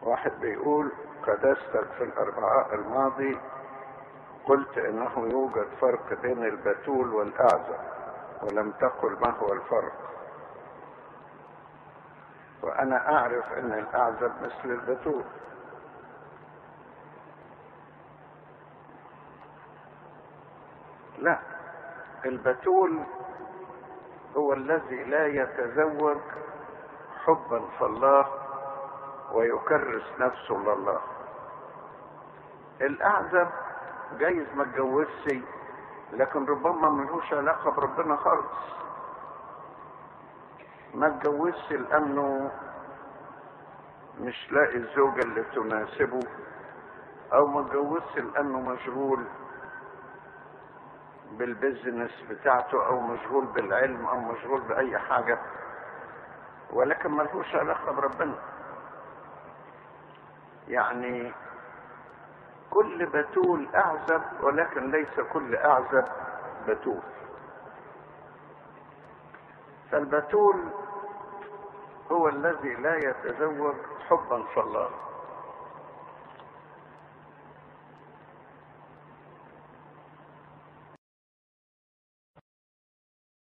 واحد بيقول قداستك في الأربعاء الماضي قلت إنه يوجد فرق بين البتول والأعزب ولم تقل ما هو الفرق وأنا أعرف أن الأعزب مثل البتول لا البتول هو الذي لا يتزوج حبا في الله ويكرس نفسه لله الاعزب جايز ما اتجوزش لكن ربما ملوش علاقه بربنا خالص ما اتجوزش لانه مش لاقي الزوجة اللي تناسبه او ما اتجوزش لانه مشغول بالبزنس بتاعته او مشغول بالعلم او مشغول باي حاجة ولكن ملهوش علاقة بربنا يعني كل بتول اعزب ولكن ليس كل اعزب بتول فالبتول هو الذي لا يتزوج حبا في الله